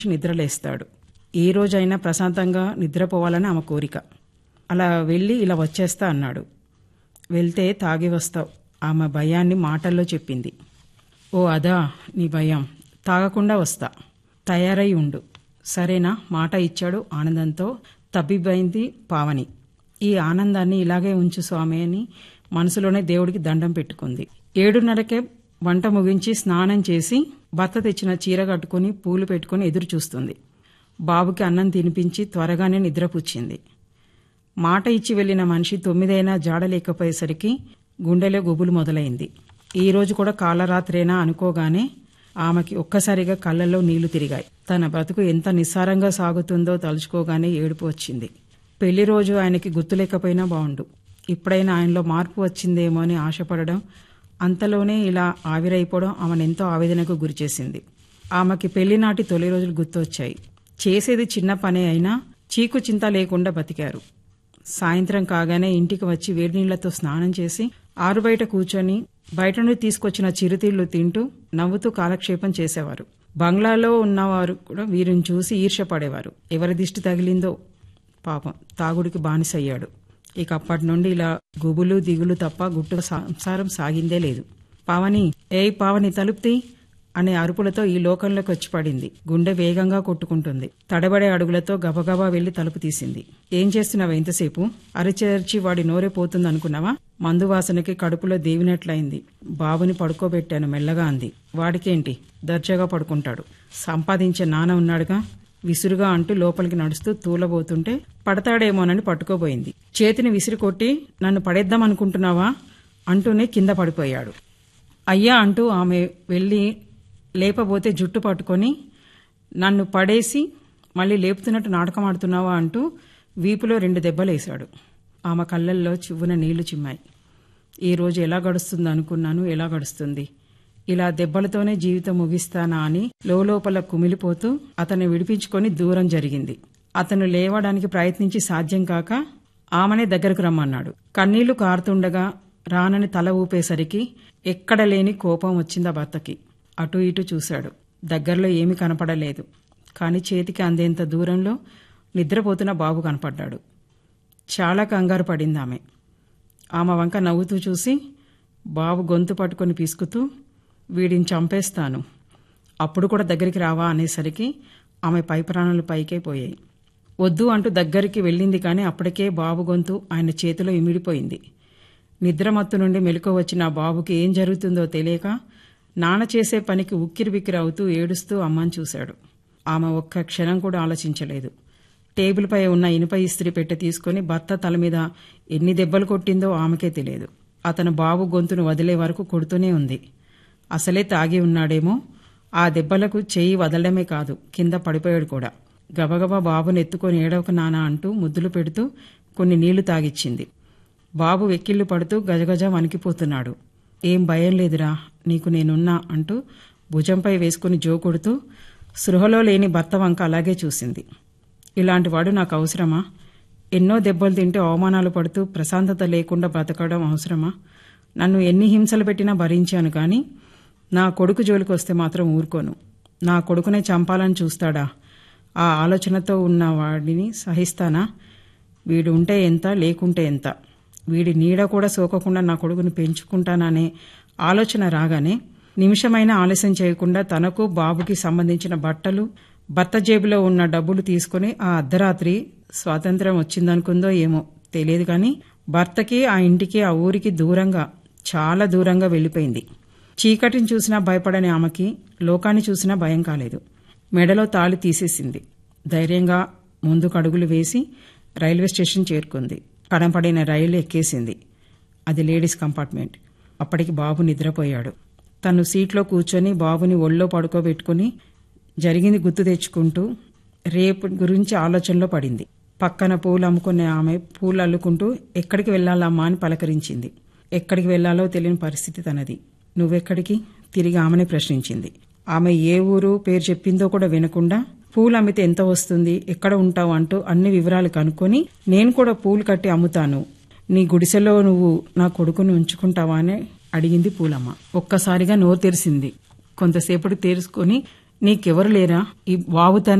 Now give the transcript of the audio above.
నిద్రలేస్తాడు ఏ రోజైనా ప్రశాంతంగా నిద్రపోవాలని ఆమె కోరిక అలా వెళ్ళి ఇలా వచ్చేస్తా అన్నాడు వెళ్తే తాగి వస్తావు ఆమె భయాన్ని మాటల్లో చెప్పింది ఓ అదా నీ భయం తాగకుండా వస్తా తయారై ఉండు సరేనా మాట ఇచ్చాడు ఆనందంతో తబ్బిబ్బైంది పావని ఈ ఆనందాన్ని ఇలాగే ఉంచు స్వామి అని మనసులోనే దేవుడికి దండం పెట్టుకుంది ఏడున్నరకే వంట ముగించి స్నానం చేసి భర్త తెచ్చిన చీర కట్టుకుని పూలు పెట్టుకుని ఎదురు చూస్తుంది బాబుకి అన్నం తినిపించి త్వరగానే నిద్రపుచ్చింది మాట ఇచ్చి వెళ్లిన మనిషి తొమ్మిదైనా జాడలేకపోయేసరికి గుండెలో గుబులు మొదలైంది ఈ రోజు కూడా కాలరాత్రేనా అనుకోగానే ఆమెకి ఒక్కసారిగా కళ్ళల్లో నీళ్లు తిరిగాయి తన బ్రతుకు ఎంత నిస్సారంగా సాగుతుందో తలుచుకోగానే ఏడుపు వచ్చింది పెళ్లి రోజు ఆయనకి గుర్తులేకపోయినా బావుండు ఇప్పుడైనా ఆయనలో మార్పు వచ్చిందేమో అని ఆశపడడం అంతలోనే ఇలా ఆవిరైపోవడం ఆమెనెంతో ఆవేదనకు గురిచేసింది ఆమెకి పెళ్లినాటి తొలి రోజులు గుర్తొచ్చాయి చేసేది చిన్న పనే అయినా చీకు చింత లేకుండా బతికారు సాయంత్రం కాగానే ఇంటికి వచ్చి వేడి నీళ్లతో స్నానం చేసి ఆరుబయట కూర్చొని బయట నుండి తీసుకొచ్చిన చిరుతిళ్లు తింటూ నవ్వుతూ కాలక్షేపం చేసేవారు బంగ్లాలో ఉన్నవారు కూడా వీరిని చూసి ఈర్షపడేవారు ఎవరి దిష్టి తగిలిందో పాపం తాగుడికి బానిసయ్యాడు ఇక అప్పటి నుండి ఇలా గుబులు దిగులు తప్ప గుట్టు సంసారం సాగిందే లేదు పావని ఏయ్ పావని తలుపుతీ అనే అరుపులతో ఈ లోకంలోకి వచ్చి పడింది గుండె వేగంగా కొట్టుకుంటుంది తడబడే అడుగులతో గబగబా వెళ్లి తలుపు తీసింది ఏం చేస్తున్నావా ఇంతసేపు అరిచేర్చి వాడి నోరే పోతుంది అనుకున్నావా మందు వాసనకి కడుపులో దేవినట్లయింది బాబుని పడుకోబెట్టాను మెల్లగా అంది వాడికేంటి దర్జాగా పడుకుంటాడు సంపాదించే నాన్న ఉన్నాడుగా విసురుగా అంటూ లోపలికి నడుస్తూ తూలబోతుంటే పడతాడేమోనని పట్టుకోబోయింది చేతిని విసిరి కొట్టి నన్ను పడేద్దాం అనుకుంటున్నావా అంటూనే కింద పడిపోయాడు అయ్యా అంటూ ఆమె వెళ్ళి లేపబోతే జుట్టు పట్టుకొని నన్ను పడేసి మళ్ళీ లేపుతున్నట్టు నాటకం ఆడుతున్నావా అంటూ వీపులో రెండు దెబ్బలేశాడు ఆమె కళ్ళల్లో చివ్వున నీళ్లు చిమ్మాయి ఈ రోజు ఎలా గడుస్తుంది అనుకున్నాను ఎలా గడుస్తుంది ఇలా దెబ్బలతోనే జీవితం ముగిస్తానా అని లోపల కుమిలిపోతూ అతన్ని విడిపించుకొని దూరం జరిగింది అతను లేవడానికి ప్రయత్నించి సాధ్యం కాక ఆమెనే దగ్గరకు రమ్మన్నాడు కన్నీళ్లు కారుతుండగా రానని తల ఊపేసరికి ఎక్కడ లేని కోపం వచ్చిందా భర్తకి అటు ఇటు చూశాడు దగ్గరలో ఏమీ కనపడలేదు కాని చేతికి అందేంత దూరంలో నిద్రపోతున్న బాబు కనపడ్డాడు చాలా కంగారు పడింది ఆమె ఆమె వంక నవ్వుతూ చూసి బాబు గొంతు పట్టుకొని పిసుకుతూ వీడిని చంపేస్తాను అప్పుడు కూడా దగ్గరికి రావా అనేసరికి ఆమె పై ప్రాణాలు పైకే పోయాయి వద్దు అంటూ దగ్గరికి వెళ్ళింది కానీ అప్పటికే బాబు గొంతు ఆయన చేతిలో ఇమిడిపోయింది నిద్రమత్తు నుండి మెలకు వచ్చిన ఆ బాబుకి ఏం జరుగుతుందో తెలియక నాన్న చేసే పనికి ఉక్కిరి బిక్కిరి అవుతూ ఏడుస్తూ అమ్మని చూశాడు ఆమె ఒక్క క్షణం కూడా ఆలోచించలేదు టేబుల్పై ఉన్న ఇనుప ఇస్త్రీ పెట్టె తీసుకుని భర్త తల మీద ఎన్ని దెబ్బలు కొట్టిందో ఆమెకే తెలియదు అతను బాబు గొంతును వదిలే వరకు కొడుతూనే ఉంది అసలే తాగి ఉన్నాడేమో ఆ దెబ్బలకు చెయ్యి వదలడమే కాదు కింద పడిపోయాడు కూడా గబగబా బాబును ఎత్తుకొని ఏడవక నానా అంటూ ముద్దులు పెడుతూ కొన్ని నీళ్లు తాగిచ్చింది బాబు వెక్కిళ్లు పడుతూ గజగజ వణికిపోతున్నాడు ఏం భయం లేదురా నీకు నేనున్నా అంటూ భుజంపై వేసుకుని జో కొడుతూ సృహలో లేని భర్త వంక అలాగే చూసింది ఇలాంటి వాడు నాకు అవసరమా ఎన్నో దెబ్బలు తింటే అవమానాలు పడుతూ ప్రశాంతత లేకుండా బ్రతకడం అవసరమా నన్ను ఎన్ని హింసలు పెట్టినా భరించాను కానీ నా కొడుకు జోలికి వస్తే మాత్రం ఊరుకోను నా కొడుకునే చంపాలని చూస్తాడా ఆ ఆలోచనతో ఉన్న వాడిని సహిస్తానా వీడు ఉంటే ఎంత లేకుంటే ఎంత వీడి నీడ కూడా సోకకుండా నా కొడుకుని పెంచుకుంటాననే ఆలోచన రాగానే నిమిషమైనా ఆలస్యం చేయకుండా తనకు బాబుకి సంబంధించిన బట్టలు భర్త జేబులో ఉన్న డబ్బులు తీసుకుని ఆ అర్ధరాత్రి స్వాతంత్ర్యం వచ్చిందనుకుందో ఏమో తెలియదు కానీ భర్తకి ఆ ఇంటికి ఆ ఊరికి దూరంగా చాలా దూరంగా వెళ్ళిపోయింది చీకటిని చూసినా భయపడని ఆమెకి లోకాన్ని చూసినా భయం కాలేదు మెడలో తాళి తీసేసింది ధైర్యంగా ముందుకు అడుగులు వేసి రైల్వే స్టేషన్ చేరుకుంది కనపడిన రైలు ఎక్కేసింది అది లేడీస్ కంపార్ట్మెంట్ అప్పటికి బాబు నిద్రపోయాడు తను సీట్లో కూర్చొని బాబుని ఒళ్ళో పడుకోబెట్టుకుని జరిగింది గుర్తు తెచ్చుకుంటూ రేపు గురించి ఆలోచనలో పడింది పక్కన పూలు అమ్ముకునే ఆమె పూలు అల్లుకుంటూ ఎక్కడికి వెళ్ళాలమ్మా అని పలకరించింది ఎక్కడికి వెళ్లాలో తెలియని పరిస్థితి తనది నువ్వెక్కడికి తిరిగి ఆమెనే ప్రశ్నించింది ఆమె ఏ ఊరు పేరు చెప్పిందో కూడా వినకుండా పూలు అమ్మితే ఎంత వస్తుంది ఎక్కడ ఉంటావు అంటూ అన్ని వివరాలు కనుక్కొని నేను కూడా పూలు కట్టి అమ్ముతాను నీ గుడిసెలో నువ్వు నా కొడుకుని ఉంచుకుంటావా అని అడిగింది పూలమ్మ ఒక్కసారిగా నోరు తెరిసింది కొంతసేపటి తెరుచుకొని నీకెవరు లేరా ఈ వావు తండ్రి